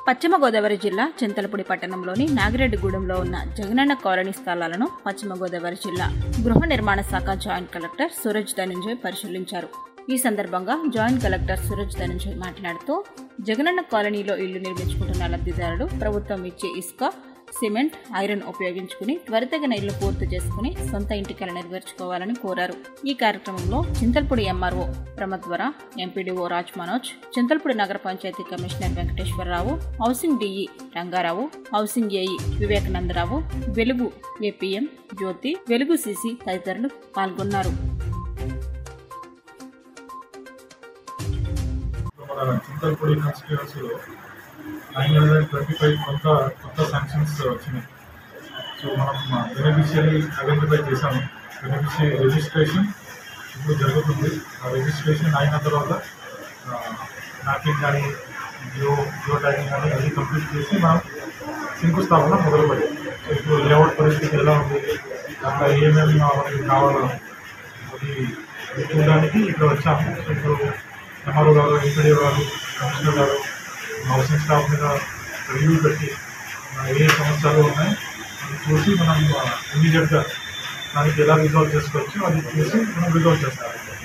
పశ్చిమ గోదావరి జిల్లా చింతలపూడి పట్టణంలోని నాగిరెడ్డిగూడెంలో ఉన్న జగనన్న కాలనీ స్థలాలను పశ్చిమ గోదావరి జిల్లా గృహ నిర్మాణ శాఖ జాయింట్ కలెక్టర్ సూరజ్ ధనంజయ్ పరిశీలించారు ఈ సందర్భంగా జాయింట్ కలెక్టర్ సూరజ్ ధనంజయ్ మాట్లాడుతూ జగనన్న కాలనీలో ఇల్లు నిర్మించుకుంటున్న లబ్ధిదారులు ప్రభుత్వం ఇచ్చే ఇసుక సిమెంట్ ఐరన్ ఉపయోగించుకుని త్వరితగిన ఇల్లు పూర్తి చేసుకుని సొంత ఇంటికల నెరవేర్చుకోవాలని కోరారు ఈ కార్యక్రమంలో చింతల్పూడి ఎంఆర్ఓ ప్రమద్వర ఎంపీడీఓ రాజ్ మనోజ్ చింతల్పూడి నగర panchayat commissioner Venkateswararao housing DE Rangarao housing AE Vivekanandarao Velugu APM జ్యోతి వెలుగు సిసి తదితరులు పాల్గొన్నారు మన చింతలపూడి కాన్స్టిట్యున్సీలో నైన్ హండ్రెడ్ ట్వంటీ ఫైవ్ కొత్త కొత్త శాంక్షన్స్ వచ్చినాయి సో మనం బెనిఫిషియరీ ఐడెంటిఫై చేసాము బెనిఫిషియరీ రిజిస్ట్రేషన్ ఇప్పుడు జరుగుతుంది ఆ రిజిస్ట్రేషన్ అయిన తర్వాత మ్యాపింగ్ కానీ జియో జియో ట్యాగింగ్ కానీ అన్ని కంప్లీట్ చేసి మనం శంకుస్థాపన మొదలుపెట్టాం సో ఇప్పుడు లేఅవుట్ పరిస్థితి ఎలా ఉంది అక్కడ ఏమేమి మనకి కావాలో అది చూడడానికి ఇక్కడ వచ్చాము సో ఇప్పుడు ఎంఆర్ఓ గారు ఎంపీడీ గారు కమిషనర్ గారు హౌసింగ్ స్టాఫ్ మీద రివ్యూ పెట్టి ఆ, ఏ సమస్యలు ఉన్నాయి అది చూసి మనం ఇమీడియట్గా దానికి ఎలా రిజాల్వ్ చేసుకోవచ్చు అది చూసి మనం రిజాల్వ్ చేస్తాం